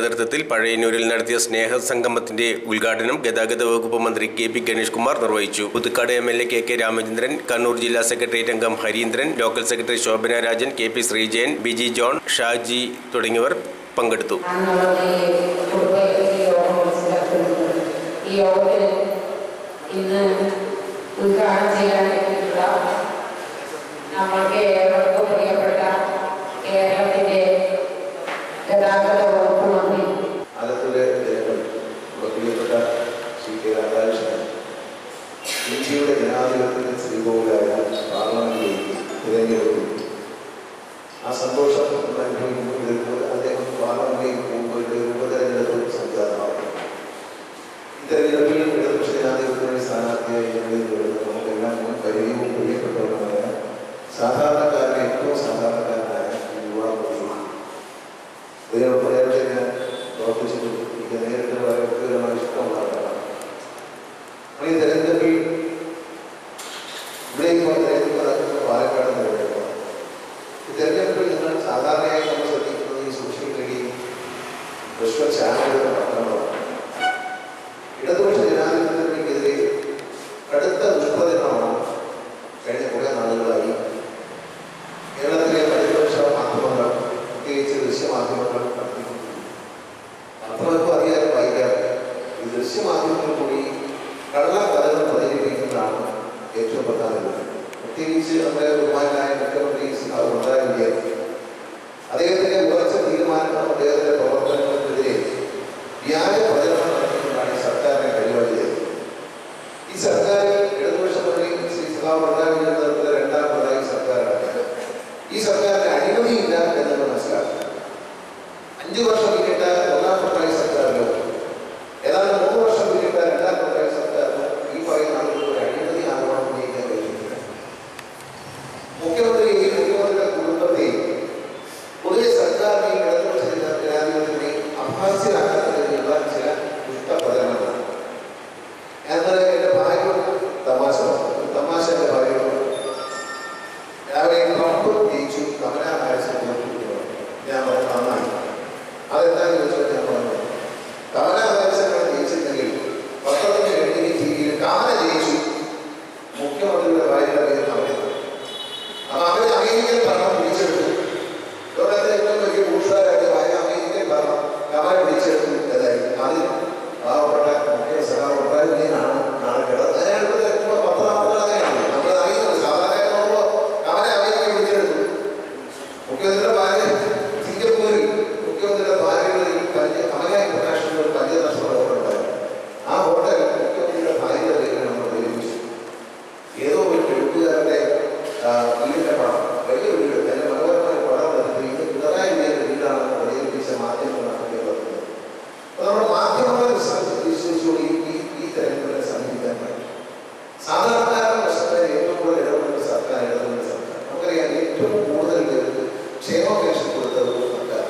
നേതൃത്വത്തിൽ പഴയന്നൂരിൽ നടത്തിയ സ്നേഹ സംഗമത്തിന്റെ ഉദ്ഘാടനം ഗതാഗത വകുപ്പ് മന്ത്രി കെ പി ഗണേഷ് കുമാർ നിർവഹിച്ചു Puthukkad M L A K K Ramachandran Kannur ജില്ലാ സെക്രട്ടേറിയറ്റ് അംഗം Harindran local secretary Shobhana Rajan K P Sreejayan Biji John Shaji തുടങ്ങിയവർ പങ്കെടുത്തു നമ്മുടെ കുടുംബത്തിൽ യോഗം മനസ്സിലാക്കുന്നത് ഈ യോഗത്തിൽ ഇന്ന് ഉദ്ഘാടനം ചെയ്യാൻ എത്തിയിട്ടുള്ള നമ്മൾക്ക് ഏവർക്കും പ്രിയപ്പെട്ട കേരളത്തിന്റെ ഗതാഗത വകുപ്പ് മന്ത്രി ആലത്തൂരെ ജനങ്ങൾ നമ്മുടെ പ്രിയപ്പെട്ട ശ്രീ കെ രാധാകൃഷ്ണൻ ഇന്ത്യയുടെ ജനാധിപത്യത്തിന് ശ്രീകോവിലായ പാർലമെന്റിലേക്ക് തിരഞ്ഞെടുത്തു ആ സന്തോഷം നമ്മൾ അനുഭവിക്കുമ്പോൾ ഇതിപ്പോൾ അദ്ദേഹം പാർലമെന്റിലേക്ക് പോകുമ്പോൾ ഒരു ഉപതെരഞ്ഞെടുപ്പ് സംജാതമാകും ഈ തെരഞ്ഞെടുപ്പിൽ ഇടതുപക്ഷ ജനാധിപത്യത്തിന്റെ സ്ഥാനാർത്ഥിയായി ജനങ്ങളിൽ നമുക്കെല്ലാം മുൻ പരിചയവും പ്രിയപ്പെട്ടവരുമായ സാധാരണക്കാരനെ ഏറ്റവും സാധാരണക്കാരനായ ഒരു യുവാ പ്രതിനിധി അദ്ദേഹം നേരത്തെ ഞാൻ പ്രവർത്തിച്ചിട്ടുണ്ട് എനിക്ക് നേരിട്ട് വളരെ വ്യക്തിപരമായി ഇഷ്ടമുള്ള ആളാണ് അപ്പോൾ ഈ തെരഞ്ഞെടുപ്പിൽ ഇവിടേക്ക് വന്ന് തെരഞ്ഞെടുപ്പ് നടക്കുന്ന പാലക്കാട് തെരഞ്ഞെടുപ്പാണ് ഈ തെരഞ്ഞെടുപ്പിൽ നിങ്ങൾ സാധാരണയായി നമ്മൾ ശ്രദ്ധിക്കുന്നത് ഈ സോഷ്യൽ മീഡിയയും വിഷ്വൽ ചാനലുകളും പത്രങ്ങളാണ് ഇടതുപക്ഷ ജനാധിപത്യത്തിനെതിരെ കടുത്ത ദുഷ്പ്രചരണമാണ് കഴിഞ്ഞ കുറേ നാളുകളായി കേരളത്തിലെ പ്രതിപക്ഷ മാധ്യമങ്ങൾ പ്രത്യേകിച്ച് ദൃശ്യമാധ്യമങ്ങൾ നടത്തിക്കൊണ്ടിരിക്കുന്നു പത്രങ്ങൾക്കും അധികാരം വായിക്കാറില്ല ഈ ദൃശ്യമാധ്യമങ്ങൾ കൂടി കള്ള കഥകൾ പ്രചരിപ്പിക്കുന്നതാണ് ഏറ്റവും പ്രധാനപ്പെട്ടത് പ്രത്യേകിച്ച് നമ്മുടെ ബഹുമാനായ മുഖ്യമന്ത്രി ശ്രീ പിണറായി വിജയൻ അദ്ദേഹത്തിന്റെ ഉറച്ച തീരുമാനങ്ങളും അദ്ദേഹത്തിന്റെ പ്രവർത്തനങ്ങൾക്കെതിരെ വ്യാജ പ്രചരണം നടത്തിക്കൊണ്ടാണ് ഈ സർക്കാരിനെ കഴിവാക്കിയത് ഈ സർക്കാരിൽ ഇടതുപക്ഷ മന്ത്രി ശ്രീ സഖാവ് പിണറായി വിജയൻ നേതൃത്വത്തിലെ രണ്ടാം പിണറായി സർക്കാരാണ് ഈ സർക്കാരിന് അഴിമതിയില്ല എന്നത് മനസ്സിലാക്കുക അഞ്ചു വർഷം പിന്നിട്ട ഒന്നാം പിണറായി സർക്കാരിലോ ഏതാണ്ട് മൂന്ന് വർഷം പിന്നിട്ട രണ്ടാം പിണറായി സർക്കാരിലോ ഈ പറയുന്ന ആളുകൾ ഒരു അഴിമതി ആരോപണം ഉന്നയിക്കാൻ കഴിയുന്നില്ല മുഖ്യമന്ത്രിയെയും മുഖ്യമന്ത്രിയുടെ കുടുംബത്തെയും പൊതുവെ സർക്കാരിനെയും ഇടതുപക്ഷ ജനാധിപത്യത്തെയും അഭാസ്യരാക്കുന്നതിനുള്ള ചില ദുഷ്ടപ്രചരണങ്ങളാണ് എന്നാൽ എൻ്റെ ഭാര്യ തമാശ ഒരു തമാശ എൻ്റെ ഭാര്യ രാവിലെ ട്രംപ് ജയിച്ചു കമല ഹാരിസ് തോൽപ്പിക്കുന്നു ഞാൻ പറഞ്ഞു നന്നായി അതെന്താണെന്ന് ചോദിച്ചാൽ ഞാൻ പറഞ്ഞു കമല ഹാരിസാണ് ജയിച്ചിരുന്നെങ്കിൽ പത്രത്തിന്റെ ഹെഡിങ് ടി വിയിൽ കമല ജയിച്ചു മുഖ്യമന്ത്രിയുടെ ഭാര്യയുടെ പേര് കമല അപ്പൊ അവര് അമേരിക്കൻ ഭരണം പിടിച്ചെടുത്തു ലോകത്തിലെ ഏറ്റവും വലിയ ഭൂഷാരാജ്യമായ അമേരിക്കൻ ഭരണം കമല പിടിച്ചെടുത്തു എന്നായിരുന്നു അതിൽ പാവപ്പെട്ട മുഖ്യ സഹാവ് ഉണ്ടായിരുന്നതിനാണ് നാളെ കിടന്നത് അതിനാണ് ഇവിടുത്തെ ഏറ്റവും പത്രമാധ്യമങ്ങളാണ് നമ്മൾ അറിയുന്നത് സാധാരണ നോക്കുമ്പോൾ കമല അമേരിക്ക പിടിച്ചെടുത്തു മുഖ്യമന്ത്രിയുടെ ഭാര്യ സിംഗപ്പൂരിൽ മുഖ്യമന്ത്രിയുടെ ഭാര്യകളിൽ പഞ്ച കമല ഇന്റർനാഷണൽ ഒരു പഞ്ചനഷ്ട ഹോട്ടൽ ഉണ്ടായിരുന്നു ആ ഹോട്ടൽ മുഖ്യമന്ത്രിയുടെ ഭാര്യയുടെ പേരിൽ നമ്മൾ ഉപയോഗിച്ചു ഏതോ ഒരു എഴുത്തുകാരന്റെ ആ, വീടിന്റെ പടം വലിയ വീട് അതിന്റെ മനോഹരമായ പടം നിർത്തി ഇത് പിണറായി വിജയന്റെ വീടാണെന്ന് പ്രചരിപ്പിച്ച മാധ്യമങ്ങളാണ് കേരളത്തിൽ അപ്പൊ നമ്മുടെ മാധ്യമങ്ങളെ വിശ്വസിച്ച് വിശ്വസിച്ചുകൊണ്ട് ഈ ഈ- ഈ തെരഞ്ഞെടുപ്പിനെ സമീപിക്കാൻ പറ്റും സാധാരണക്കാരുടെ പ്രശ്നത്തിൽ ഏറ്റവും കൂടുതൽ ഇടപെടുന്ന സർക്കാർ ഇടപെടുന്ന സർക്കാർ നമുക്കറിയാം ഏറ്റവും കൂടുതൽ പേർക്ക് ക്ഷേമ പെൻഷൻ കൊടുത്തത് സർക്കാർ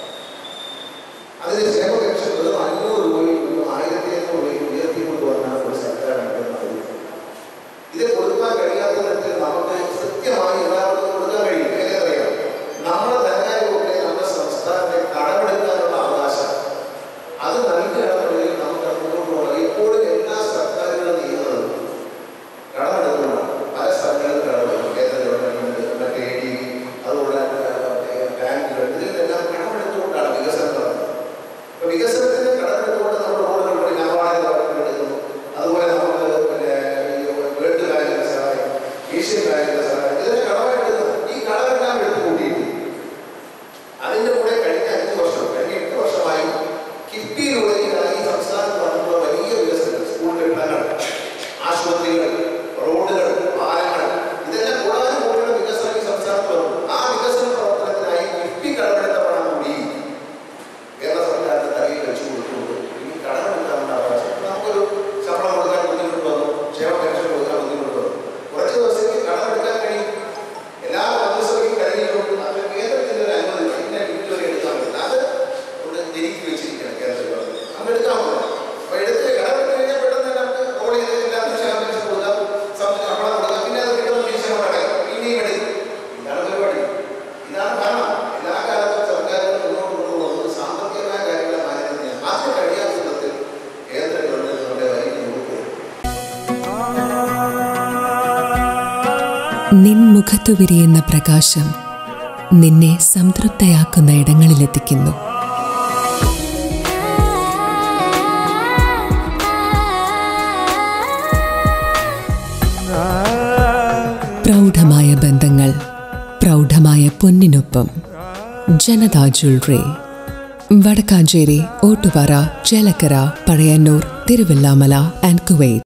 അതിന് ക്ഷേമ പെൻഷൻ വെറും അഞ്ഞൂറ് രൂപയിൽ നിന്നും ആയിരത്തി അഞ്ഞൂറ് രൂപയിൽ ഉയർത്തി കൊണ്ടുവന്ന ഒരു സർക്കാരാണ് ഇവിടെ നടക്കുന്നത് ഇത് കൊടുക്കാൻ കഴിയാത്ത തരത്തിൽ നമുക്ക് കൃത്യമായി എല്ലാവർക്കും കൊടുക്കാൻ കഴിയും എങ്ങനെ അറിയാം നമ്മുടെ ധനകാര്യ വകുപ്പിനെ നമ്മുടെ സംസ്ഥാനത്തെ കടമെടുക്കാനുള്ള അവകാശം അത് നൽകുകയാണെന്നുണ്ടെങ്കിൽ നമുക്ക് അത് മുന്നോട്ട് പോകണം ഇപ്പോഴും എല്ലാ സർക്കാരുകളും ചെയ്യുന്നത് കടമെടുക്കണം പല സ്ഥലങ്ങളിലും കടമെടുക്കും കേന്ദ്ര ഗവൺമെന്റ് മറ്റേ എ ഡി അതുപോലെ ബാങ്കുകൾ ഇതിലെല്ലാം കടമെടുത്തുകൊണ്ടാണ് വികസനം നടത്തുന്നത് അപ്പൊ വികസനത്തിന് കടമെടുത്തുകൊണ്ട് നമ്മൾ റോഡുകൾ പണി നവാള കടമെടുക്കുന്നു അതുപോലെ നമുക്ക് പിന്നെ ഈ വേൾഡ് ബാങ്കിന്റെ സഹായം ഏഷ്യൻ ബാങ്കിന്റെ സഹായം ഇതിനെ കടമായിട്ട് നിൻ മുഖത്തു വിരിയുന്ന പ്രകാശം നിന്നെ സംതൃപ്തയാക്കുന്ന ഇടങ്ങളിലെത്തിക്കുന്നു പ്രൗഢമായ ബന്ധങ്ങൾ പ്രൗഢമായ പൊന്നിനൊപ്പം Janatha jewellery Vadakkanchery Ottupara Chelakkara Pazhayannur Thiruvillwamala and Kuwait